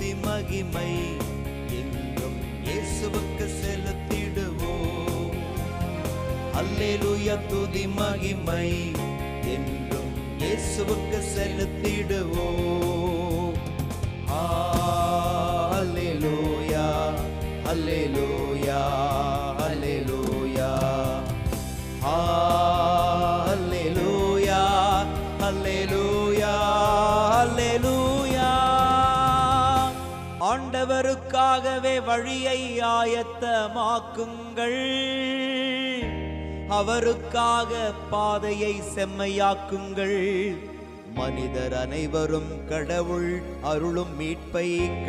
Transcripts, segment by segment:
துதி மகிமை என்றும் இயேசுவுக்கு செலுத்திடுவோம் அல்லேலூயா துதி மகிமை என்றும் இயேசுவுக்கு செலுத்திடுவோம் அல்லேலூயா அல்லேலூயா அல்லேலூயா அல்லேலூயா அல்லேலூயா அல்லேலூயா ஆண்டவருக்காகவே வழியை ஆயத்தமாக்குங்கள் அவருக்காக பாதையை செம்மையாக்குங்கள் மனிதர் அனைவரும் கடவுள் அருளும் மீட்பை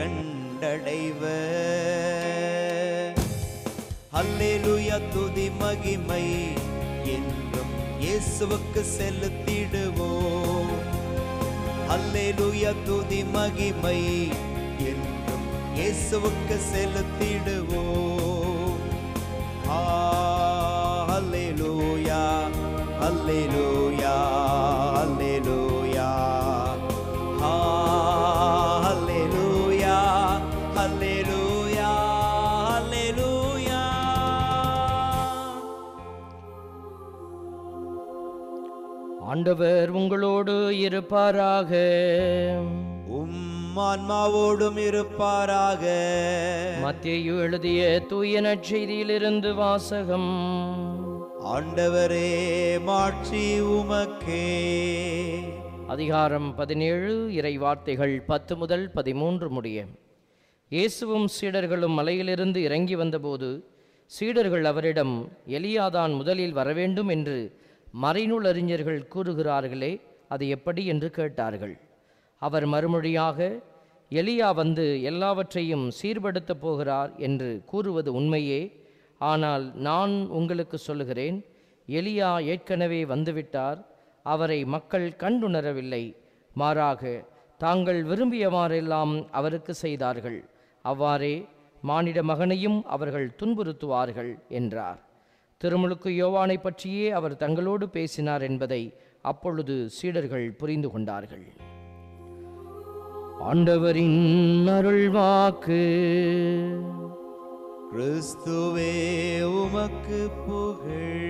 கண்டடைவர் அல்லேலூயா துதி மகிமை என்றும் இயேசுவுக்கு செலுத்திடுவோம் அல்லேலூயா துதி மகிமை என்றும் இயேசுவுக்கு செலுத்திடுவோம் ஆ, அல்லேலூயா அல்லேலூயா அல்லேலூயா ஆ, அல்லேலூயா அல்லேலூயா அல்லேலூயா ஆண்டவர் உங்களோடு இருப்பாராக உம் ஆன்மாவோடும் இருப்பாராக மத்தேயு எழுதிய தூய நற்செய்தியிலிருந்து வாசகம் ஆண்டவரே மாட்சி உமக்கே அதிகாரம் பதினேழு இறை வார்த்தைகள் பத்து முதல் பதிமூன்று முடிய இயேசுவும் சீடர்களும் மலையிலிருந்து இறங்கி வந்தபோது சீடர்கள் அவரிடம் எலியாதான் முதலில் வரவேண்டும் என்று மறைநூல் அறிஞர்கள் கூறுகிறார்களே அது எப்படி என்று கேட்டார்கள் அவர் மறுமொழியாக எலியா வந்து எல்லாவற்றையும் சீர்படுத்தப் போகிறார் என்று கூறுவது உண்மையே ஆனால் நான் உங்களுக்கு சொல்லுகிறேன் எலியா ஏற்கனவே வந்துவிட்டார் அவரை மக்கள் கண்டுணரவில்லை மாறாக தாங்கள் விரும்பியவாறெல்லாம் அவருக்கு செய்தார்கள் அவ்வாறே மானிட மகனையும் அவர்கள் துன்புறுத்துவார்கள் என்றார் திருமுழுக்கு யோவானை பற்றியே அவர் தங்களோடு பேசினார் என்பதை அப்பொழுது சீடர்கள் புரிந்து கொண்டார்கள் ஆண்டவரின் அருள்வாக்கு கிறிஸ்துவே உமக்கு புகழ்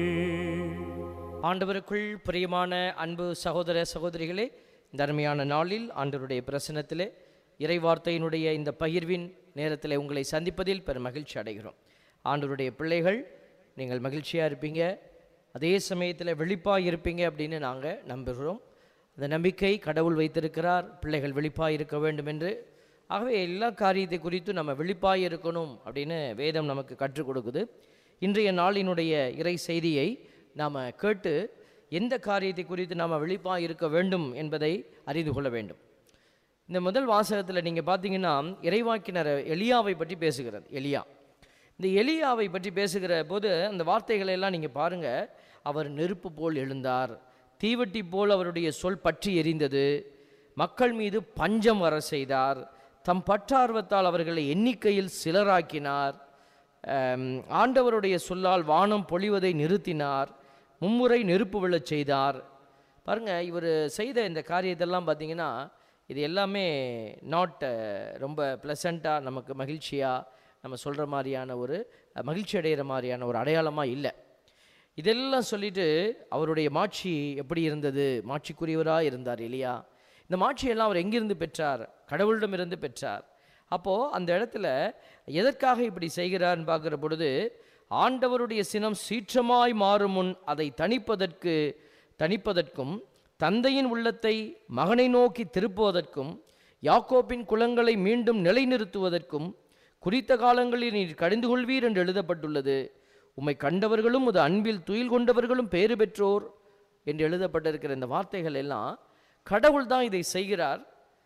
ஆண்டவருக்குள் பிரியமான அன்பு சகோதர சகோதரிகளே இந்த அருமையான நாளில் ஆண்டவருடைய பிரசனத்திலே இறைவார்த்தையினுடைய இந்த பகிர்வின் நேரத்தில் உங்களை சந்திப்பதில் பெரும் மகிழ்ச்சி அடைகிறோம் ஆண்டவருடைய பிள்ளைகள் நீங்கள் மகிழ்ச்சியாக இருப்பீங்க அதே சமயத்தில் விழிப்பாக இருப்பீங்க அப்படின்னு நாங்கள் நம்புகிறோம் அந்த நம்பிக்கை கடவுள் வைத்திருக்கிறார் பிள்ளைகள் விழிப்பாக இருக்க வேண்டும் என்று ஆகவே எல்லா காரியத்தை குறித்து நம்ம விழிப்பாக இருக்கணும் அப்படின்னு வேதம் நமக்கு கற்றுக் கொடுக்குது இன்றைய நாளினுடைய இறை செய்தியை நாம் கேட்டு எந்த காரியத்தை குறித்து நாம் விழிப்பாக இருக்க வேண்டும் என்பதை அறிந்து கொள்ள வேண்டும் இந்த முதல் வாசகத்தில் நீங்கள் பார்த்தீங்கன்னா இறைவாக்கினர் எலியாவை பற்றி பேசுகிறது எலியா இந்த எலியாவை பற்றி பேசுகிற போது அந்த வார்த்தைகளை எல்லாம் நீங்கள் பாருங்கள் அவர் நெருப்பு போல் எழுந்தார் தீவட்டி போல் அவருடைய சொல் பற்றி எரிந்தது மக்கள் மீது பஞ்சம் வர செய்தார் தம் பற்றார்வத்தால் அவர்களை எண்ணிக்கையில் சிலராக்கினார் ஆம், ஆண்டவருடைய சொல்லால் வானம் பொழிவதை நிறுத்தினார் மும்முறை நெருப்பு விழச் செய்தார் பாருங்க இவர் செய்த இந்த காரியத்தெல்லாம் பார்த்தீங்கன்னா இது எல்லாமே நாட் ரொம்ப ப்ளசண்ட்டாக நமக்கு மகிழ்ச்சியாக நம்ம சொல்கிற மாதிரியான ஒரு அஹ், மகிழ்ச்சி அடைகிற மாதிரியான ஒரு அடையாளமாக இல்லை இதெல்லாம் சொல்லிட்டு அவருடைய மாட்சி எப்படி இருந்தது மாட்சிக்குரியவராக இருந்தார் இல்லையா இந்த மாட்சியெல்லாம் அவர் எங்கிருந்து பெற்றார் கடவுளிடமிருந்து பெற்றார் அப்போது அந்த இடத்துல எதற்காக இப்படி செய்கிறார்னு பார்க்குற பொழுது ஆண்டவருடைய சினம் சீற்றமாய் மாறும் முன் அதை தணிப்பதற்கு தணிப்பதற்கும் தந்தையின் உள்ளத்தை மகனை நோக்கி திருப்புவதற்கும் யாக்கோப்பின் குலங்களை மீண்டும் நிலைநிறுத்துவதற்கும் குறித்த காலங்களில் நீர் கடிந்து கொள்வீர் என்று எழுதப்பட்டுள்ளது உம்மை கண்டவர்களும் உது அன்பில் துயில் கொண்டவர்களும் பேறு பெற்றோர் என்று எழுதப்பட்டிருக்கிற இந்த வார்த்தைகள் எல்லாம் கடவுள் தான் இதை செய்கிறார்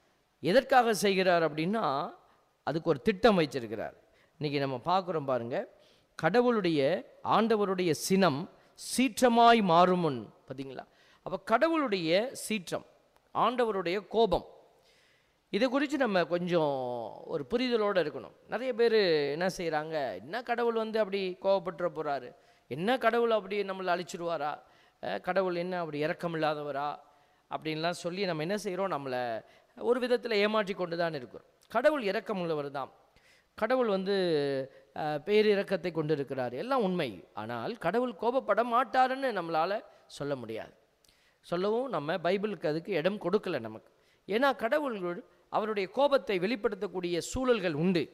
எதற்காக செய்கிறார் அப்படின்னா அதுக்கு ஒரு திட்டம் வச்சிருக்கிறார் இன்னைக்கு நம்ம பார்க்குறோம் பாருங்க கடவுளுடைய ஆண்டவருடைய சினம் சீற்றமாய் மாறும் முன் பார்த்தீங்களா அப்போ கடவுளுடைய சீற்றம் ஆண்டவருடைய கோபம் இதை குறித்து நம்ம கொஞ்சம் ஒரு புரிதலோடு இருக்கணும் நிறைய பேர் என்ன செய்கிறாங்க என்ன கடவுள் வந்து அப்படி கோவப்பட்டுற போகிறாரு என்ன கடவுள் அப்படி நம்மளை அழிச்சிருவாரா அஹ் கடவுள் என்ன அப்படி இரக்கமில்லாதவரா அப்படின்லாம் சொல்லி நம்ம என்ன செய்கிறோம் நம்மளை ஒரு விதத்தில் ஏமாற்றி கொண்டு தான் இருக்கிறோம் கடவுள் இரக்கமுள்ளவர் தான் கடவுள் வந்து அஹ், பேரிரக்கத்தை கொண்டிருக்கிறார் எல்லாம் உண்மை ஆனால் கடவுள் கோபப்பட மாட்டாருன்னு நம்மளால் சொல்ல முடியாது சொல்லவும் நம்ம பைபிளுக்கு அதுக்கு இடம் கொடுக்கல நமக்கு ஏன்னா கடவுள் அவருடைய கோபத்தை வெளிப்படுத்தக்கூடிய சூழல்கள் உண்டு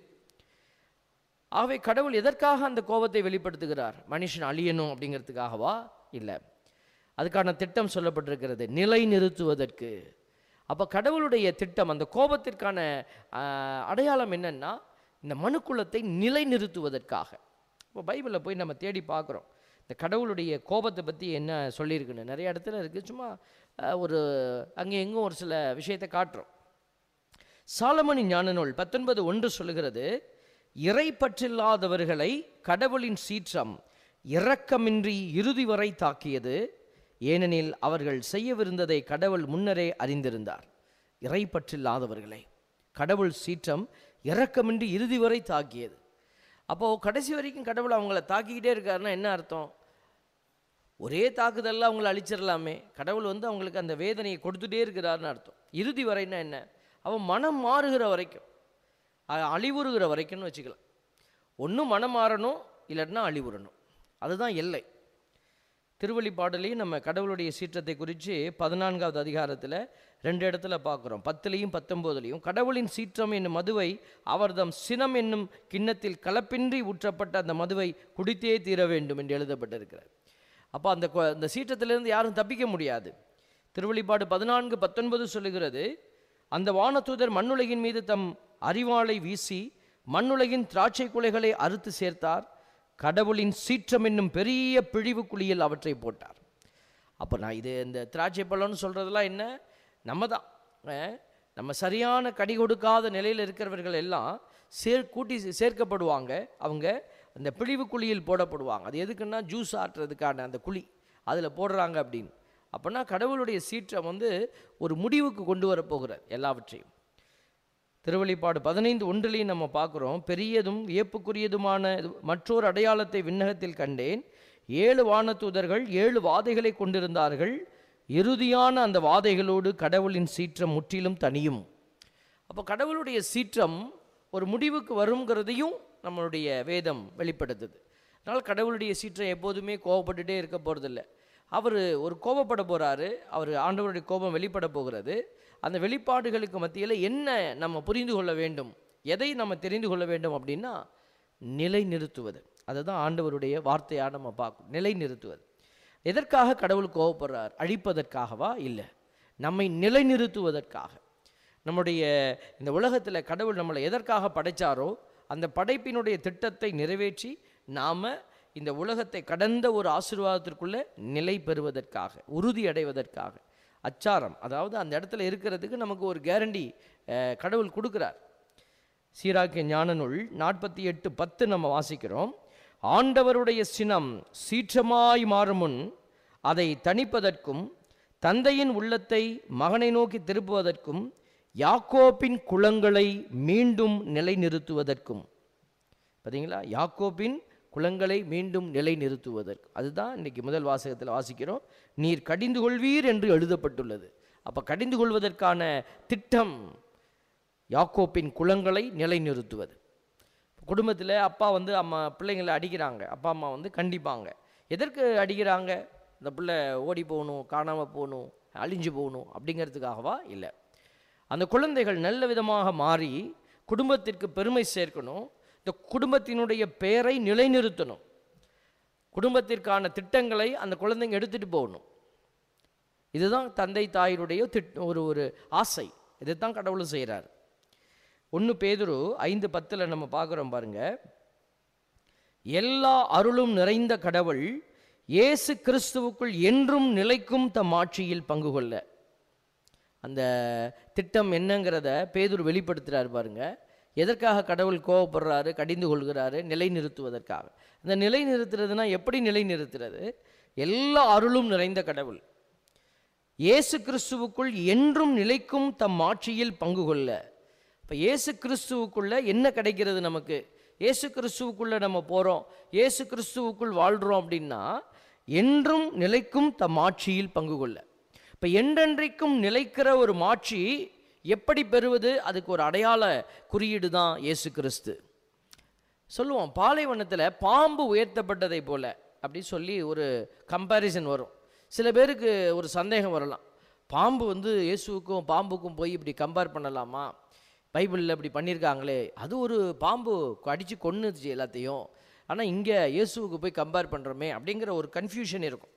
ஆகவே கடவுள் எதற்காக அந்த கோபத்தை வெளிப்படுத்துகிறார் மனுஷன் அழியணும் அப்படிங்கிறதுக்காகவா இல்லை அதுக்கான திட்டம் சொல்லப்பட்டிருக்கிறது நிலை நிறுத்துவதற்கு அப்போ கடவுளுடைய திட்டம் அந்த கோபத்திற்கான ஆஹ், அடையாளம் என்னன்னா இந்த மனுக்குலத்தை நிலை நிறுத்துவதற்காக இப்போ பைபிளில் போய் நம்ம தேடி பார்க்குறோம் இந்த கடவுளுடைய கோபத்தை பற்றி என்ன சொல்லியிருக்குன்னு நிறைய இடத்துல இருக்குது சும்மா ஆஹ், ஒரு அங்கே எங்கும் ஒரு சில விஷயத்தை காட்டுறோம் சாலமணி ஞான நூல் பத்தொன்பது ஒன்று சொல்லுகிறது இறை பற்றில்லாதவர்களை கடவுளின் சீற்றம் இரக்கமின்றி இறுதி வரை தாக்கியது ஏனெனில் அவர்கள் செய்யவிருந்ததை கடவுள் முன்னரே அறிந்திருந்தார் இறை பற்றில்லாதவர்களை கடவுள் சீற்றம் இரக்கமின்றி இறுதி வரை தாக்கியது அப்போது கடைசி வரைக்கும் கடவுள் அவங்கள தாக்கிக்கிட்டே இருக்காருன்னா என்ன அர்த்தம் ஒரே தாக்குதலில் அவங்கள அழிச்சிடலாமே கடவுள் வந்து அவங்களுக்கு அந்த வேதனையை கொடுத்துட்டே இருக்கிறாருன்னு அர்த்தம் இறுதி வரைன்னா என்ன அவன் மனம் மாறுகிற வரைக்கும் அ- அழிவுறுகிற வரைக்கும்னு வச்சுக்கலாம் ஒன்று மனம் மாறணும் இல்லாட்டினா அழிவுறணும் அதுதான் எல்லை திருவழிப்பாடலையும் நம்ம கடவுளுடைய சீற்றத்தை குறித்து பதினான்காவது அதிகாரத்தில் ரெண்டு இடத்துல பார்க்குறோம் பத்துலேயும் பத்தொம்போதுலேயும் கடவுளின் சீற்றம் என்னும் மதுவை அவர்தம் சினம் என்னும் கிண்ணத்தில் கலப்பின்றி ஊற்றப்பட்ட அந்த மதுவை குடித்தே தீர வேண்டும் என்று எழுதப்பட்டிருக்கிறார் அப்போ அந்த கொ- அந்த சீற்றத்திலிருந்து யாரும் தப்பிக்க முடியாது திருவழிப்பாடு பதினான்கு பத்தொன்பது சொல்லுகிறது அந்த வானதூதர் மண்ணுலகின் மீது தம் அறிவாளை வீசி மண்ணுலகின் திராட்சை குலைகளை அறுத்து சேர்த்தார் கடவுளின் சீற்றம் என்னும் பெரிய பிழிவு குழியில் அவற்றை போட்டார் அப்போ நான் இது இந்த திராட்சை பழம்னு சொல்கிறதெல்லாம் என்ன நம்ம தான் அஹ், நம்ம சரியான கடி கொடுக்காத நிலையில் இருக்கிறவர்கள் எல்லாம் சேர் கூட்டி சே- சேர்க்கப்படுவாங்க அவங்க அந்த பிழிவு குழியில் போடப்படுவாங்க அது எதுக்குன்னா ஜூஸ் ஆட்டுறதுக்கான அந்த குழி அதில் போடுறாங்க அப்படின்னு அப்போனா கடவுளுடைய சீற்றம் வந்து ஒரு முடிவுக்கு கொண்டு வரப்போகிறார் எல்லாவற்றையும் திருவழிப்பாடு பதினைந்து ஒன்றிலையும் நம்ம பார்க்குறோம் பெரியதும் வியப்புக்குரியதுமான இது- மற்றொரு அடையாளத்தை விண்ணகத்தில் கண்டேன் ஏழு வானதூதர்கள் ஏழு வாதைகளை கொண்டிருந்தார்கள் இறுதியான அந்த வாதைகளோடு கடவுளின் சீற்றம் முற்றிலும் தனியும் அப்போ கடவுளுடைய சீற்றம் ஒரு முடிவுக்கு வருங்கிறதையும் நம்மளுடைய வேதம் வெளிப்படுத்துது அதனால் கடவுளுடைய சீற்றம் எப்போதுமே கோவப்பட்டுட்டே இருக்க போகிறதில்ல அவர் ஒரு கோபப்பட போகிறாரு அவர் ஆண்டவருடைய கோபம் வெளிப்பட போகிறது அந்த வெளிப்பாடுகளுக்கு மத்தியில் என்ன நம்ம புரிந்து கொள்ள வேண்டும் எதை நம்ம தெரிந்து கொள்ள வேண்டும் அப்படின்னா நிலை நிறுத்துவது அதுதான் ஆண்டவருடைய வார்த்தையாக நம்ம பார்க்கணும் நிலை நிறுத்துவது எதற்காக கடவுள் கோபப்படுறார் அழிப்பதற்காகவா இல்லை நம்மை நிலைநிறுத்துவதற்காக நம்முடைய இந்த உலகத்தில் கடவுள் நம்மளை எதற்காக படைச்சாரோ அந்த படைப்பினுடைய திட்டத்தை நிறைவேற்றி நாம் இந்த உலகத்தை கடந்த ஒரு ஆசீர்வாதத்திற்குள்ளே நிலை பெறுவதற்காக உறுதி அடைவதற்காக அச்சாரம் அதாவது அந்த இடத்துல இருக்கிறதுக்கு நமக்கு ஒரு கேரண்டி கடவுள் கொடுக்குறார் சீராக்கிய ஞான நூல் நாற்பத்தி எட்டு பத்து நம்ம வாசிக்கிறோம் ஆண்டவருடைய சினம் சீற்றமாய் மாறும் முன் அதை தணிப்பதற்கும் தந்தையின் உள்ளத்தை மகனை நோக்கி திருப்புவதற்கும் யாக்கோப்பின் குளங்களை மீண்டும் நிலைநிறுத்துவதற்கும் பார்த்தீங்களா யாக்கோப்பின் குளங்களை மீண்டும் நிலைநிறுத்துவதற்கு அதுதான் இன்னைக்கு முதல் வாசகத்தில் வாசிக்கிறோம் நீர் கடிந்து கொள்வீர் என்று எழுதப்பட்டுள்ளது அப்போ கடிந்து கொள்வதற்கான திட்டம் யாக்கோப்பின் குளங்களை நிலைநிறுத்துவது குடும்பத்தில் அப்பா வந்து அம்மா பிள்ளைங்களை அடிக்கிறாங்க அப்பா அம்மா வந்து கண்டிப்பாங்க எதற்கு அடிக்கிறாங்க இந்த பிள்ளை ஓடி போகணும் காணாமல் போகணும் அழிஞ்சு போகணும் அப்படிங்கிறதுக்காகவா இல்லை அந்த குழந்தைகள் நல்ல விதமாக மாறி குடும்பத்திற்கு பெருமை சேர்க்கணும் இந்த குடும்பத்தினுடைய பெயரை நிலைநிறுத்தணும் குடும்பத்திற்கான திட்டங்களை அந்த குழந்தைங்க எடுத்துகிட்டு போகணும் இதுதான் தந்தை தாயினுடைய திட் ஒரு ஒரு ஆசை இதைத்தான் கடவுளும் செய்கிறார் ஒன்று பேதுரு ஐந்து பத்தில் நம்ம பார்க்குறோம் பாருங்க எல்லா அருளும் நிறைந்த கடவுள் இயேசு கிறிஸ்துவுக்குள் என்றும் நிலைக்கும் தம் ஆட்சியில் பங்கு கொள்ள அந்த திட்டம் என்னங்கிறத பேதுரு வெளிப்படுத்துகிறார் பாருங்க எதற்காக கடவுள் கோவப்படுறாரு கடிந்து கொள்கிறாரு நிலைநிறுத்துவதற்காக அந்த நிலைநிறுத்துறதுனா எப்படி நிலைநிறுத்துறது எல்லா அருளும் நிறைந்த கடவுள் இயேசு கிறிஸ்துவுக்குள் என்றும் நிலைக்கும் தம் ஆட்சியில் பங்கு கொள்ள இப்போ இயேசு கிறிஸ்துவுக்குள்ள என்ன கிடைக்கிறது நமக்கு இயேசு கிறிஸ்துவுக்குள்ள நம்ம போகிறோம் இயேசு கிறிஸ்துவுக்குள் வாழ்கிறோம் அப்படின்னா என்றும் நிலைக்கும் தம் ஆட்சியில் பங்கு கொள்ள இப்போ என்றென்றைக்கும் நிலைக்கிற ஒரு மாட்சி எப்படி பெறுவது அதுக்கு ஒரு அடையாள குறியீடு தான் இயேசு கிறிஸ்து சொல்லுவோம் பாலைவனத்தில் பாம்பு உயர்த்தப்பட்டதை போல அப்படி சொல்லி ஒரு கம்பேரிசன் வரும் சில பேருக்கு ஒரு சந்தேகம் வரலாம் பாம்பு வந்து இயேசுவுக்கும் பாம்புக்கும் போய் இப்படி கம்பேர் பண்ணலாமா பைபிளில் இப்படி பண்ணியிருக்காங்களே அது ஒரு பாம்பு அடித்து கொன்னுச்சு எல்லாத்தையும் ஆனால் இங்கே இயேசுவுக்கு போய் கம்பேர் பண்ணுறோமே அப்படிங்கிற ஒரு கன்ஃபியூஷன் இருக்கும்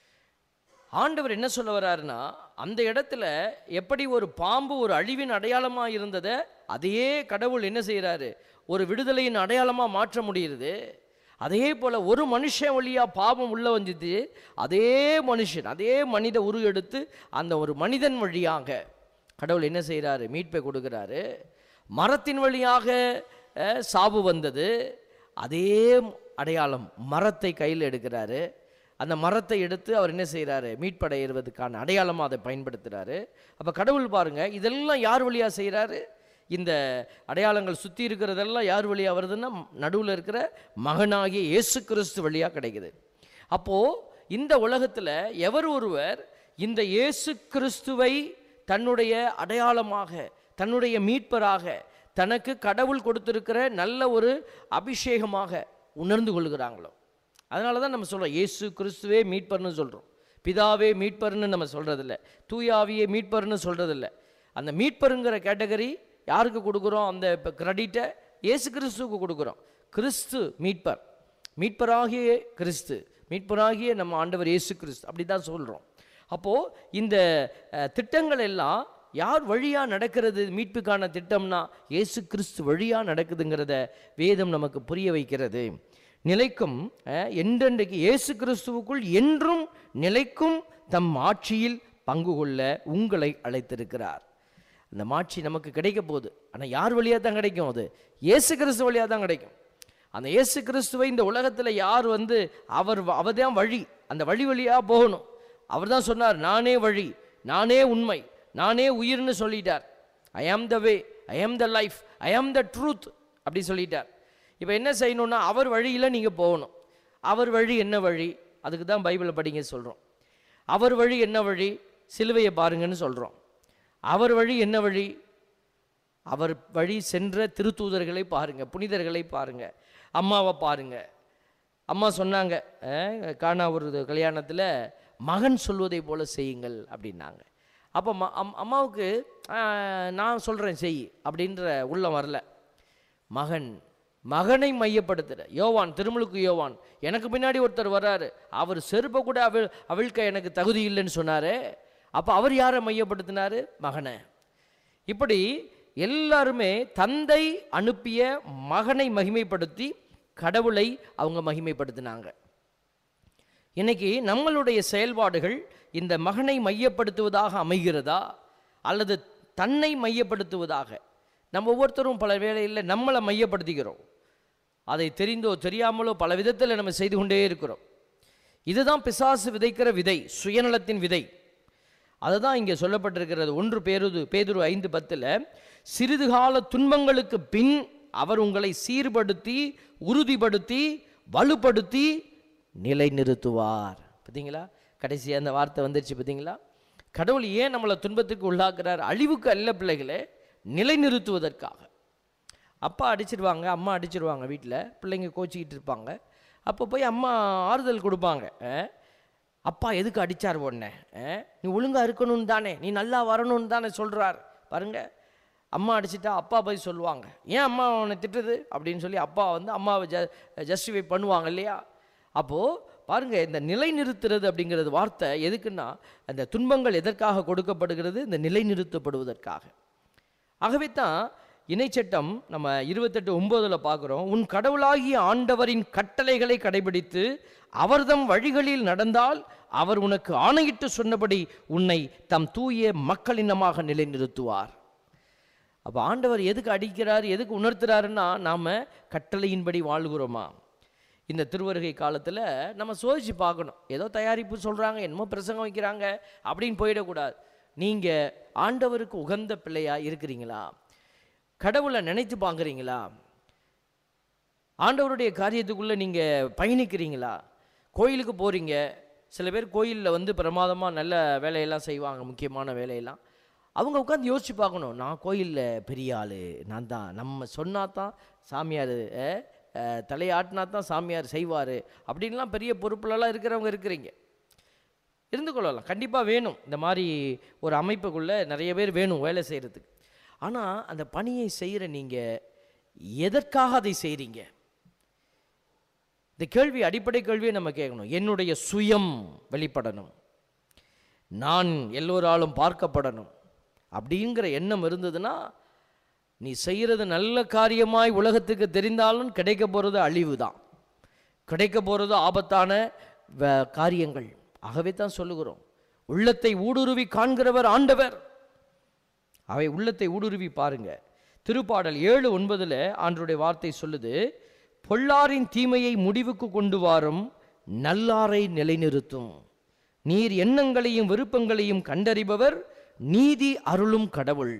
ஆண்டவர் என்ன சொல்ல வர்றாருன்னா அந்த இடத்துல எப்படி ஒரு பாம்பு ஒரு அழிவின் அடையாளமாக இருந்ததை அதையே கடவுள் என்ன செய்கிறாரு ஒரு விடுதலையின் அடையாளமாக மாற்ற முடியுது அதே போல் ஒரு மனுஷன் வழியாக பாவம் உள்ள வந்துச்சு அதே மனுஷன் அதே மனித உரு எடுத்து அந்த ஒரு மனிதன் வழியாக கடவுள் என்ன செய்கிறாரு மீட்பை கொடுக்குறாரு மரத்தின் வழியாக அஹ், சாவு வந்தது அதே அடையாளம் மரத்தை கையில் எடுக்கிறாரு அந்த மரத்தை எடுத்து அவர் என்ன செய்கிறாரு மீட்படைகிறதுக்கான அடையாளமாக அதை பயன்படுத்துகிறாரு அப்போ கடவுள் பாருங்க இதெல்லாம் யார் வழியாக செய்கிறாரு இந்த அடையாளங்கள் சுற்றி இருக்கிறதெல்லாம் யார் வழியாக வருதுன்னா நடுவில் இருக்கிற மகனாகிய இயேசு கிறிஸ்து வழியாக கிடைக்குது அப்போது இந்த உலகத்தில் எவர் ஒருவர் இந்த இயேசு கிறிஸ்துவை தன்னுடைய அடையாளமாக தன்னுடைய மீட்பராக தனக்கு கடவுள் கொடுத்திருக்கிற நல்ல ஒரு அபிஷேகமாக உணர்ந்து கொள்கிறாங்களோ அதனால தான் நம்ம சொல்கிறோம் இயேசு கிறிஸ்துவே மீட்பர்னு சொல்கிறோம் பிதாவே மீட்பர்னு நம்ம சொல்கிறதில்ல தூயாவியே மீட்பர்னு சொல்கிறதில்ல அந்த மீட்பருங்கிற கேட்டகரி யாருக்கு கொடுக்குறோம் அந்த இப்போ கிரெடிட்டை இயேசு கிறிஸ்துவுக்கு கொடுக்குறோம் கிறிஸ்து மீட்பர் மீட்பராகிய கிறிஸ்து மீட்பராகிய நம்ம ஆண்டவர் இயேசு கிறிஸ்து அப்படி தான் சொல்கிறோம் அப்போது இந்த அஹ், திட்டங்கள் எல்லாம் யார் வழியாக நடக்கிறது மீட்புக்கான திட்டம்னா இயேசு கிறிஸ்து வழியாக நடக்குதுங்கிறத வேதம் நமக்கு புரிய வைக்கிறது நிலைக்கும் அஹ், என்றென்றைக்கு இயேசு கிறிஸ்துவுக்குள் என்றும் நிலைக்கும் தம் ஆட்சியில் பங்கு கொள்ள உங்களை அழைத்திருக்கிறார் அந்த மாட்சி நமக்கு கிடைக்க போகுது ஆனால் யார் வழியாக தான் கிடைக்கும் அது இயேசு கிறிஸ்து வழியாக தான் கிடைக்கும் அந்த இயேசு கிறிஸ்துவை இந்த உலகத்தில் யார் வந்து அவர் அவர் தான் வழி அந்த வழி வழியாக போகணும் அவர் தான் சொன்னார் நானே வழி நானே உண்மை நானே உயிர்னு சொல்லிட்டார் ஐ ஆம் த வே ஐ ஆம் த லைஃப் ஐ ஆம் த ட்ரூத் அப்படி சொல்லிட்டார் இப்போ என்ன செய்யணும்னா அவர் வழியில் நீங்கள் போகணும் அவர் வழி என்ன வழி அதுக்கு தான் பைபிளை படிங்க சொல்கிறோம் அவர் வழி என்ன வழி சிலுவையை பாருங்கன்னு சொல்கிறோம் அவர் வழி என்ன வழி அவர் வழி சென்ற திருத்தூதர்களை பாருங்க புனிதர்களை பாருங்க அம்மாவை பாருங்க அம்மா சொன்னாங்க அஹ், காணா ஒரு கல்யாணத்தில் மகன் சொல்வதை போல செய்யுங்கள் அப்படின்னாங்க அப்போ ம அம் அம்மாவுக்கு அஹ், நான் சொல்கிறேன் செய் அப்படின்ற உள்ளம் வரல மகன் மகனை மையப்படுத்துகிற யோவான் திருமுழுக்கு யோவான் எனக்கு பின்னாடி ஒருத்தர் வர்றாரு அவர் செருப்பை கூட அவள் அவளுக்கு எனக்கு தகுதி இல்லைன்னு சொன்னாரு அப்போ அவர் யாரை மையப்படுத்தினாரு மகனை இப்படி எல்லாருமே தந்தை அனுப்பிய மகனை மகிமைப்படுத்தி கடவுளை அவங்க மகிமைப்படுத்தினாங்க இன்னைக்கு நம்மளுடைய செயல்பாடுகள் இந்த மகனை மையப்படுத்துவதாக அமைகிறதா அல்லது தன்னை மையப்படுத்துவதாக நம்ம ஒவ்வொருத்தரும் பல வேளையில் நம்மளை மையப்படுத்திக்கிறோம் அதை தெரிந்தோ தெரியாமலோ பல விதத்தில் நம்ம செய்து கொண்டே இருக்கிறோம் இதுதான் பிசாசு விதைக்கிற விதை சுயநலத்தின் விதை அதுதான் இங்கே சொல்லப்பட்டிருக்கிறது ஒன்று பேருது பேதுரு ஐந்து பத்தில் சிறிது கால துன்பங்களுக்கு பின் அவர் உங்களை சீர்படுத்தி உறுதிப்படுத்தி வலுப்படுத்தி நிலைநிறுத்துவார் பார்த்தீங்களா கடைசி அந்த வார்த்தை வந்துருச்சு பார்த்தீங்களா கடவுள் ஏன் நம்மளை துன்பத்துக்கு உள்ளாக்குறார் அழிவுக்கு அல்ல பிள்ளைகளே நிலைநிறுத்துவதற்காக அப்பா அடிச்சிருவாங்க அம்மா அடிச்சிருவாங்க வீட்டில் பிள்ளைங்க கோச்சிக்கிட்டு இருப்பாங்க அப்போ போய் அம்மா ஆறுதல் கொடுப்பாங்க அஹ், அப்பா எதுக்கு அடித்தார் உடனே அஹ், நீ ஒழுங்காக இருக்கணும்னு தானே நீ நல்லா வரணும்னு தானே சொல்கிறார் பாருங்க அம்மா அடிச்சிட்டா அப்பா போய் சொல்லுவாங்க ஏன் அம்மா அவனை திட்டுது அப்படின்னு சொல்லி அப்பா வந்து அம்மாவை ஜ ஜஸ்டிஃபை பண்ணுவாங்க இல்லையா அப்போது பாருங்க இந்த நிலைநிறுத்துறது அப்படிங்கிறது வார்த்தை எதுக்குன்னா அந்த துன்பங்கள் எதற்காக கொடுக்கப்படுகிறது இந்த நிலைநிறுத்தப்படுவதற்காக ஆகவே தான் இணைச்சட்டம் நம்ம இருபத்தெட்டு ஒம்போதில் பார்க்குறோம் உன் கடவுளாகிய ஆண்டவரின் கட்டளைகளை கடைபிடித்து அவர்தம் வழிகளில் நடந்தால் அவர் உனக்கு ஆணையிட்டு சொன்னபடி உன்னை தம் தூய மக்களினமாக நிலைநிறுத்துவார் அப்போ ஆண்டவர் எதுக்கு அடிக்கிறார் எதுக்கு உணர்த்துறாருன்னா நாம் கட்டளையின்படி வாழ்கிறோமா இந்த திருவருகை காலத்தில் நம்ம சோதிச்சு பார்க்கணும் ஏதோ தயாரிப்பு சொல்கிறாங்க என்னமோ பிரசங்கம் வைக்கிறாங்க அப்படின்னு போயிடக்கூடாது நீங்கள் ஆண்டவருக்கு உகந்த பிள்ளையா இருக்கிறீங்களா கடவுளை நினைத்து பார்க்குறீங்களா ஆண்டவருடைய காரியத்துக்குள்ளே நீங்கள் பயணிக்கிறீங்களா கோயிலுக்கு போகிறீங்க சில பேர் கோயிலில் வந்து பிரமாதமாக நல்ல வேலையெல்லாம் செய்வாங்க முக்கியமான வேலையெல்லாம் அவங்க உட்காந்து யோசிச்சு பார்க்கணும் நான் கோயிலில் பெரிய ஆள் நான் தான் நம்ம சொன்னா தான் சாமியார் அஹ், அஹ், தலையாட்டினா தான் சாமியார் செய்வார் அப்படின்லாம் பெரிய பொறுப்புலலாம் இருக்கிறவங்க இருக்கிறீங்க இருந்து கொள்ளலாம் கண்டிப்பாக வேணும் இந்த மாதிரி ஒரு அமைப்புக்குள்ளே நிறைய பேர் வேணும் வேலை செய்கிறதுக்கு ஆனால் அந்த பணியை செய்கிற நீங்கள் எதற்காக அதை செய்கிறீங்க இந்த கேள்வி அடிப்படை கேள்வியை நம்ம கேட்கணும் என்னுடைய சுயம் வெளிப்படணும் நான் எல்லோராலும் பார்க்கப்படணும் அப்படிங்கிற எண்ணம் இருந்ததுன்னா நீ செய்கிறது நல்ல காரியமாய் உலகத்துக்கு தெரிந்தாலும் கிடைக்க போகிறது அழிவு தான் கிடைக்க போகிறது ஆபத்தான வ- காரியங்கள் ஆகவே தான் சொல்லுகிறோம் உள்ளத்தை ஊடுருவி காண்கிறவர் ஆண்டவர் அவை உள்ளத்தை ஊடுருவி பாருங்க திருப்பாடல் ஏழு ஒன்பதுல ஆண்டருடைய வார்த்தை சொல்லுது பொல்லாரின் தீமையை முடிவுக்கு கொண்டு வாரும் நல்லாரை நிலைநிறுத்தும் நீர் எண்ணங்களையும் விருப்பங்களையும் கண்டறிபவர் நீதி அருளும் கடவுள்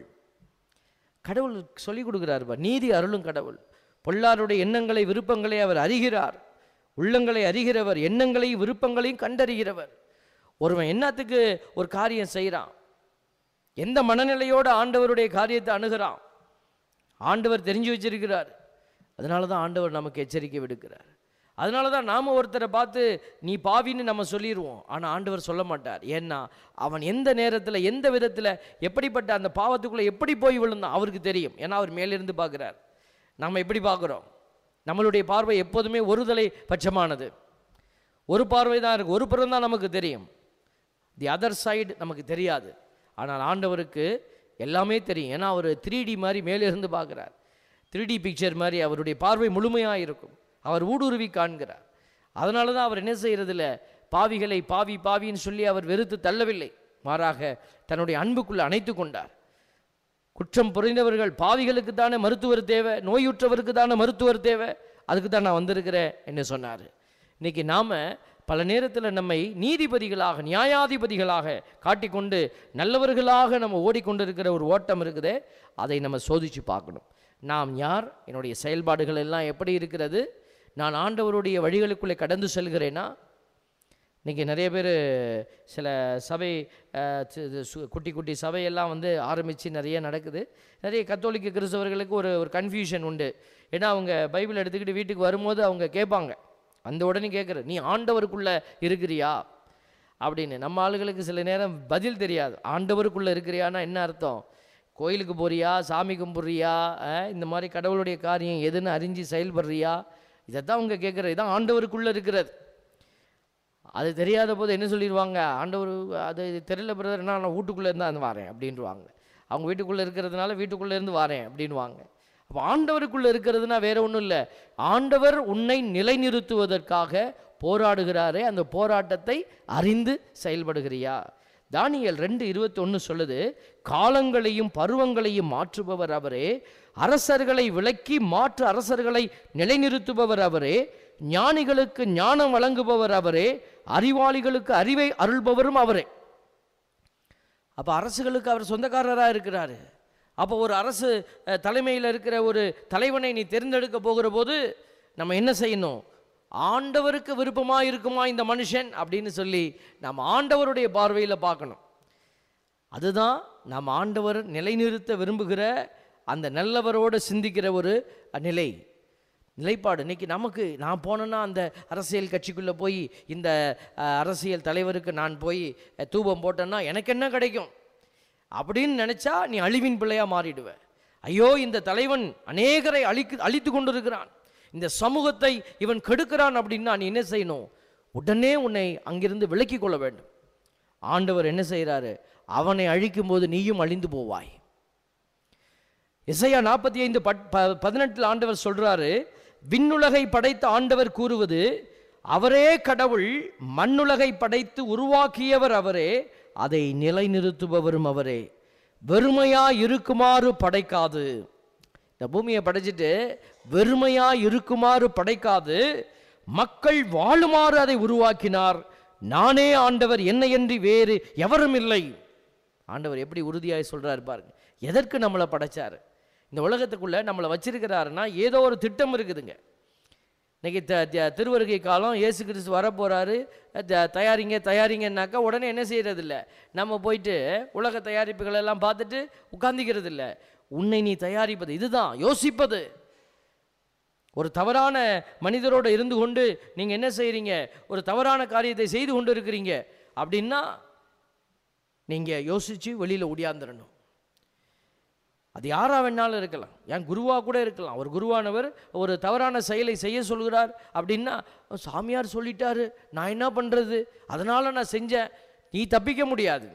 கடவுள் சொல்லிக் கொடுக்கிறார் பார், நீதி அருளும் கடவுள் பொல்லாருடைய எண்ணங்களை விருப்பங்களை அவர் அறிகிறார் உள்ளங்களை அறிகிறவர் எண்ணங்களையும் விருப்பங்களையும் கண்டறிகிறவர் ஒருவன் என்னத்துக்கு ஒரு காரியம் செய்கிறான் எந்த மனநிலையோடு ஆண்டவருடைய காரியத்தை அணுகிறான் ஆண்டவர் தெரிஞ்சு வச்சிருக்கிறார் அதனால தான் ஆண்டவர் நமக்கு எச்சரிக்கை விடுக்கிறார் அதனால தான் நாம் ஒருத்தரை பார்த்து நீ பாவின்னு நம்ம சொல்லிடுவோம் ஆனால் ஆண்டவர் சொல்ல மாட்டார் ஏன்னா அவன் எந்த நேரத்தில் எந்த விதத்தில் எப்படிப்பட்ட அந்த பாவத்துக்குள்ளே எப்படி போய் விழுந்தான் அவருக்கு தெரியும் ஏன்னா அவர் மேலிருந்து பார்க்குறார் நம்ம எப்படி பார்க்குறோம் நம்மளுடைய பார்வை எப்போதுமே ஒருதலை பட்சமானது ஒரு பார்வை தான் இருக்குது ஒரு புறம் தான் நமக்கு தெரியும் தி அதர் சைடு நமக்கு தெரியாது ஆனால் ஆண்டவருக்கு எல்லாமே தெரியும் ஏன்னா அவர் த்ரீ டி மாதிரி மேலே இருந்து பார்க்குறார் த்ரீ டி பிக்சர் மாதிரி அவருடைய பார்வை முழுமையாக இருக்கும் அவர் ஊடுருவி காண்கிறார் அதனால தான் அவர் என்ன செய்கிறதில்ல பாவிகளை பாவி பாவின்னு சொல்லி அவர் வெறுத்து தள்ளவில்லை மாறாக தன்னுடைய அன்புக்குள்ள அணைத்து கொண்டார் குற்றம் புரிந்தவர்கள் பாவிகளுக்கு தானே மருத்துவர் தேவை நோயுற்றவருக்கு தானே மருத்துவர் தேவை அதுக்கு தான் நான் வந்திருக்கிறேன் என்று சொன்னார் இன்னைக்கு நாம் பல நேரத்தில் நம்மை நீதிபதிகளாக நியாயாதிபதிகளாக காட்டிக்கொண்டு நல்லவர்களாக நம்ம ஓடிக்கொண்டிருக்கிற ஒரு ஓட்டம் இருக்குதே அதை நம்ம சோதித்து பார்க்கணும் நாம் யார் என்னுடைய செயல்பாடுகள் எல்லாம் எப்படி இருக்கிறது நான் ஆண்டவருடைய வழிகளுக்குள்ளே கடந்து செல்கிறேனா இன்றைக்கி நிறைய பேர் சில சபை அஹ், சி- இது சு- குட்டி குட்டி சபையெல்லாம் வந்து ஆரம்பித்து நிறைய நடக்குது நிறைய கத்தோலிக்க கிறிஸ்தவர்களுக்கு ஒரு ஒரு கன்ஃபியூஷன் உண்டு ஏன்னா அவங்க பைபிள் எடுத்துக்கிட்டு வீட்டுக்கு வரும்போது அவங்க கேட்பாங்க அந்த உடனே கேட்குற நீ ஆண்டவருக்குள்ளே இருக்கிறியா அப்படின்னு நம்ம ஆளுகளுக்கு சில நேரம் பதில் தெரியாது ஆண்டவருக்குள்ளே இருக்கிறியான்னா என்ன அர்த்தம் கோயிலுக்கு போறியா சாமி கும்பிட்றியா அஹ், இந்த மாதிரி கடவுளுடைய காரியம் எதுன்னு அறிஞ்சு செயல்படுறியா இதைத்தான் அவங்க கேட்குறது இதான் ஆண்டவருக்குள்ளே இருக்கிறது அது தெரியாத போது என்ன சொல்லிடுவாங்க ஆண்டவர் அது தெரியல பிரதர் நான் வீட்டுக்குள்ளே இருந்தால் அந்த வரேன் அப்படின்வாங்க அவங்க வீட்டுக்குள்ளே இருக்கிறதுனால வீட்டுக்குள்ளே இருந்து வரேன் அப்படின்வாங்க அப்போ ஆண்டவருக்குள்ளே இருக்கிறதுனா வேற ஒன்றும் இல்லை ஆண்டவர் உன்னை நிலைநிறுத்துவதற்காக போராடுகிறாரே அந்த போராட்டத்தை அறிந்து செயல்படுகிறியா தானியல் ரெண்டு இருபத்தொன்று சொல்லுது காலங்களையும் பருவங்களையும் மாற்றுபவர் அவரே அரசர்களை விலக்கி மாற்று அரசர்களை நிலைநிறுத்துபவர் அவரே ஞானிகளுக்கு ஞானம் வழங்குபவர் அவரே அறிவாளிகளுக்கு அறிவை அருள்பவரும் அவரே அப்போ அரசுகளுக்கு அவர் சொந்தக்காரராக இருக்கிறாரு அப்போ ஒரு அரசு தலைமையில் இருக்கிற ஒரு தலைவனை நீ தேர்ந்தெடுக்க போகிற போது நம்ம என்ன செய்யணும் ஆண்டவருக்கு விருப்பமாக இருக்குமா இந்த மனுஷன் அப்படின்னு சொல்லி நம்ம ஆண்டவருடைய பார்வையில் பார்க்கணும் அதுதான் நாம் ஆண்டவர் நிலைநிறுத்த விரும்புகிற அந்த நல்லவரோடு சிந்திக்கிற ஒரு நிலை நிலைப்பாடு இன்னைக்கு நமக்கு நான் போனேன்னா அந்த அரசியல் கட்சிக்குள்ளே போய் இந்த அஹ், அரசியல் தலைவருக்கு நான் போய் அஹ், தூபம் போட்டேன்னா எனக்கு என்ன கிடைக்கும் அப்படின்னு நினச்சா நீ அழிவின் பிள்ளையாக மாறிடுவ ஐயோ இந்த தலைவன் அநேகரை அழிக்கு அழித்து கொண்டிருக்கிறான் இந்த சமூகத்தை இவன் கெடுக்கிறான் அப்படின்னா நீ என்ன செய்யணும் உடனே உன்னை அங்கிருந்து விலக்கிக் கொள்ள வேண்டும் ஆண்டவர் என்ன செய்கிறாரு அவனை அழிக்கும்போது நீயும் அழிந்து போவாய் இசையா நாற்பத்தி ஐந்து பட் ப பதினெட்டில் ஆண்டவர் சொல்றாரு விண்ணுலகை படைத்த ஆண்டவர் கூறுவது அவரே கடவுள் மண்ணுலகை படைத்து உருவாக்கியவர் அவரே அதை நிலைநிறுத்துபவரும் அவரே வெறுமையா இருக்குமாறு படைக்காது இந்த பூமியை படைச்சிட்டு வெறுமையா இருக்குமாறு படைக்காது மக்கள் வாழுமாறு அதை உருவாக்கினார் நானே ஆண்டவர் என்னையன்றி வேறு எவரும் இல்லை ஆண்டவர் எப்படி உறுதியாய் சொல்றாரு பாருங்க எதற்கு நம்மளை படைச்சாரு இந்த உலகத்துக்குள்ள நம்மளை வச்சிருக்கிறாருன்னா ஏதோ ஒரு திட்டம் இருக்குதுங்க இன்னைக்கு த த- திருவருகை காலம் இயேசு கிறிஸ்து வரப்போகிறாரு தயாரிங்க தயாரிங்கன்னாக்கா உடனே என்ன செய்யறது இல்ல நம்ம போயிட்டு உலக தயாரிப்புகள் எல்லாம் பார்த்துட்டு உட்கார்ந்திக்கிறது இல்ல உன்னை நீ தயாரிப்பது இதுதான் யோசிப்பது ஒரு தவறான மனிதரோடு இருந்து கொண்டு நீங்கள் என்ன செய்கிறீங்க ஒரு தவறான காரியத்தை செய்து கொண்டு இருக்கிறீங்க அப்படின்னா நீங்கள் யோசித்து வெளியில் ஒடியாந்துடணும் அது யாரா வேணாலும் இருக்கலாம் என் குருவாக கூட இருக்கலாம் ஒரு குருவானவர் ஒரு தவறான செயலை செய்ய சொல்கிறார் அப்படின்னா சாமியார் சொல்லிட்டாரு நான் என்ன பண்ணுறது அதனால் நான் செஞ்சேன் நீ தப்பிக்க முடியாது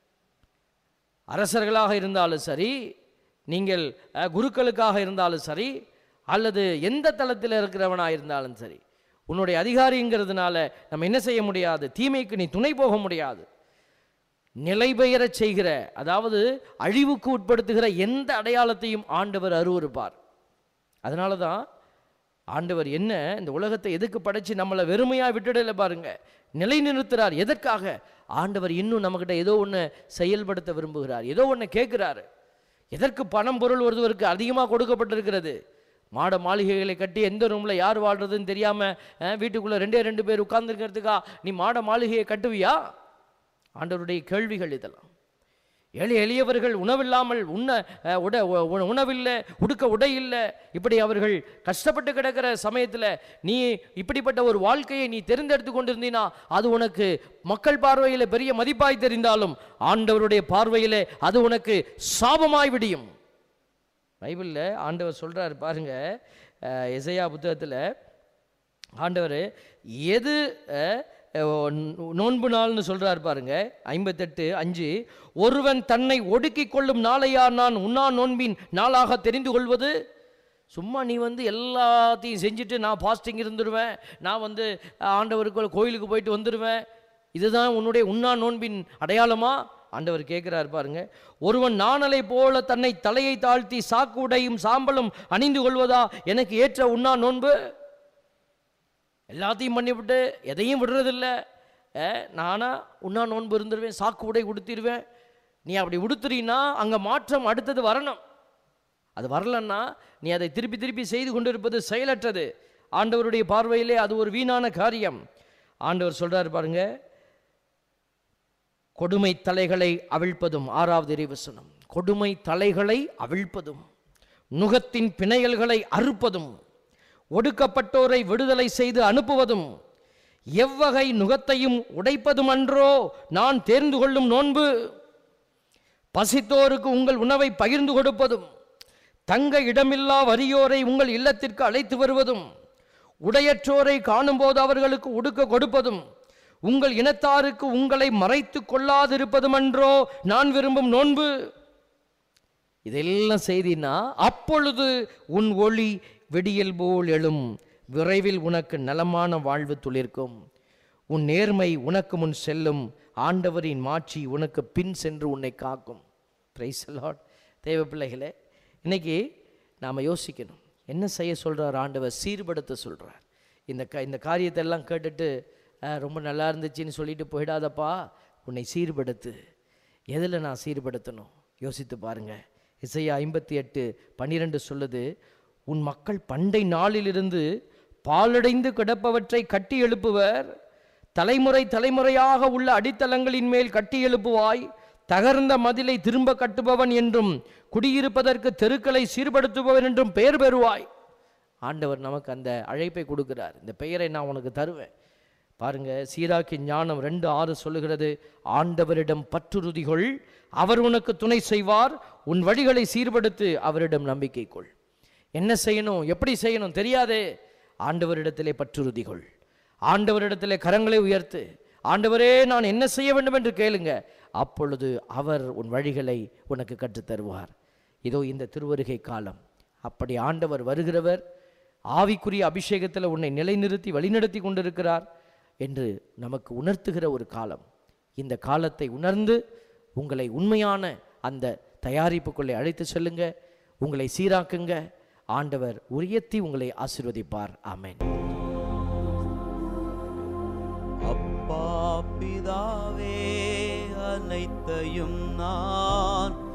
அரசர்களாக இருந்தாலும் சரி நீங்கள் அஹ், குருக்களுக்காக இருந்தாலும் சரி அல்லது எந்த தளத்தில் இருக்கிறவனாக இருந்தாலும் சரி உன்னுடைய அதிகாரிங்கிறதுனால நம்ம என்ன செய்ய முடியாது தீமைக்கு நீ துணை போக முடியாது நிலைபெயரச் செய்கிற அதாவது அழிவுக்கு உட்படுத்துகிற எந்த அடையாளத்தையும் ஆண்டவர் அருவருப்பார் அதனால தான் ஆண்டவர் என்ன இந்த உலகத்தை எதுக்கு படைச்சு நம்மளை வெறுமையாக விட்டுடல பாருங்க நிலைநிறுத்துறார் எதற்காக ஆண்டவர் இன்னும் நம்மக்கிட்ட ஏதோ ஒன்று செயல்படுத்த விரும்புகிறார் ஏதோ ஒன்று கேட்குறாரு எதற்கு பணம் பொருள் ஒருவருக்கு அதிகமாக கொடுக்கப்பட்டிருக்கிறது மாட மாளிகைகளை கட்டி எந்த ரூமில் யார் வாழ்றதுன்னு தெரியாமல் வீட்டுக்குள்ளே ரெண்டே ரெண்டு பேர் உட்கார்ந்துருக்கிறதுக்கா நீ மாட மாளிகையை கட்டுவியா ஆண்டவருடைய கேள்விகள் இதெல்லாம் ஏழை எளியவர்கள் உணவில்லாமல் உண்ண அஹ், உட உ- உ- உணவில்லை உடுக்க உடை இல்லை இப்படி அவர்கள் கஷ்டப்பட்டு கிடக்கிற சமயத்தில் நீ இப்படிப்பட்ட ஒரு வாழ்க்கையை நீ தெரிந்தெடுத்து கொண்டிருந்தீனா அது உனக்கு மக்கள் பார்வையில் பெரிய மதிப்பாய் தெரிந்தாலும் ஆண்டவருடைய பார்வையில் அது உனக்கு சாபமாய் விடியும் பைபிளில் ஆண்டவர் சொல்றாரு பாருங்க அஹ், எசையா புத்தகத்தில் ஆண்டவர் எது அஹ், அஹ், நோன்பு நாள்னு சொல்றாரு பாருங்க ஐம்பத்தெட்டு அஞ்சு ஒருவன் தன்னை ஒடுக்கிக் கொள்ளும் நாளையா நான் உண்ணா நோன்பின் நாளாக தெரிந்து கொள்வது சும்மா நீ வந்து எல்லாத்தையும் செஞ்சுட்டு நான் ஃபாஸ்டிங் இருந்துடுவேன் நான் வந்து அஹ், ஆண்டவருக்கு கோயிலுக்கு போயிட்டு வந்துடுவேன் இதுதான் உன்னுடைய உண்ணா நோன்பின் அடையாளமா ஆண்டவர் கேட்கிறார் பாருங்க ஒருவன் நாணலை போல தன்னை தலையை தாழ்த்தி சாக்கு உடையும் சாம்பலும் அணிந்து கொள்வதா எனக்கு ஏற்ற உண்ணா நோன்பு எல்லாத்தையும் பண்ணிவிட்டு எதையும் விடுறதில்ல அஹ், நானா உண்ணா நோன்பு இருந்துருவேன் சாக்கு உடை உடுத்திடுவேன் நீ அப்படி உடுத்துறீன்னா அங்கே மாற்றம் அடுத்தது வரணும் அது வரலன்னா நீ அதை திருப்பி திருப்பி செய்து கொண்டிருப்பது செயலற்றது ஆண்டவருடைய பார்வையிலே அது ஒரு வீணான காரியம் ஆண்டவர் சொல்றாரு பாருங்க கொடுமை தலைகளை அவிழ்ப்பதும் ஆறாவது இறைவசனம் கொடுமை தலைகளை அவிழ்ப்பதும் நுகத்தின் பிணையல்களை அறுப்பதும் ஒடுக்கப்பட்டோரை விடுதலை செய்து அனுப்புவதும் எவ்வகை நுகத்தையும் உடைப்பதும் அன்றோ நான் தேர்ந்து கொள்ளும் நோன்பு பசித்தோருக்கு உங்கள் உணவை பகிர்ந்து கொடுப்பதும் தங்க இடமில்லா வறியோரை உங்கள் இல்லத்திற்கு அழைத்து வருவதும் உடையற்றோரை காணும்போது அவர்களுக்கு உடுக்க கொடுப்பதும் உங்கள் இனத்தாருக்கு உங்களை மறைத்து கொள்ளாதிருப்பதுமன்றோ நான் விரும்பும் நோன்பு இதெல்லாம் செய்தினா அப்பொழுது உன் ஒளி விடியல் போல் எழும் விரைவில் உனக்கு நலமான வாழ்வு துளிர்க்கும் உன் நேர்மை உனக்கு முன் செல்லும் ஆண்டவரின் மாட்சி உனக்கு பின் சென்று உன்னை காக்கும் பிரைஸ் லார்ட் தேவ பிள்ளைகளே இன்னைக்கு நாம் யோசிக்கணும் என்ன செய்ய சொல்றார் ஆண்டவர் சீர்படுத்த சொல்றார் இந்த க இந்த காரியத்தை எல்லாம் கேட்டுட்டு "அஹ், ரொம்ப நல்லா இருந்துச்சுன்னு சொல்லிட்டு போயிடாதப்பா உன்னை சீர்படுத்து எதில் நான் சீர்படுத்தணும் யோசித்து பாருங்க இசையா ஐம்பத்தி எட்டு பன்னிரெண்டு சொல்லுது உன் மக்கள் பண்டை நாளிலிருந்து பாலடைந்து கிடப்பவற்றை கட்டி எழுப்புவர் தலைமுறை தலைமுறையாக உள்ள அடித்தளங்களின் மேல் கட்டி எழுப்புவாய் தகர்ந்த மதிலை திரும்ப கட்டுபவன் என்றும் குடியிருப்பதற்கு தெருக்களை சீர்படுத்துபவன் என்றும் பெயர் பெறுவாய் ஆண்டவர் நமக்கு அந்த அழைப்பை கொடுக்கிறார் இந்த பெயரை நான் உனக்கு தருவேன் பாருங்க சீராக்கி ஞானம் ரெண்டு ஆறு சொல்லுகிறது ஆண்டவரிடம் பற்றுறுதி கொள் அவர் உனக்கு துணை செய்வார் உன் வழிகளை சீர்படுத்து அவரிடம் நம்பிக்கை கொள் என்ன செய்யணும் எப்படி செய்யணும் தெரியாதே ஆண்டவரிடத்திலே பற்றுறுதி கொள் ஆண்டவரிடத்திலே கரங்களை உயர்த்து ஆண்டவரே நான் என்ன செய்ய வேண்டும் என்று கேளுங்க அப்பொழுது அவர் உன் வழிகளை உனக்கு கற்றுத் தருவார் இதோ இந்த திருவருகை காலம் அப்படி ஆண்டவர் வருகிறவர் ஆவிக்குரிய அபிஷேகத்தில் உன்னை நிலைநிறுத்தி வழிநடத்தி கொண்டிருக்கிறார் என்று நமக்கு உணர்த்துகிற ஒரு காலம் இந்த காலத்தை உணர்ந்து உங்களை உண்மையான அந்த தயாரிப்புக்குள்ளே அழைத்து செல்லுங்க உங்களை சீராக்குங்க ஆண்டவர் உயர்த்தி உங்களை ஆசீர்வதிப்பார் ஆமென் அப்பா பிதாவே அனைத்தையும் நான்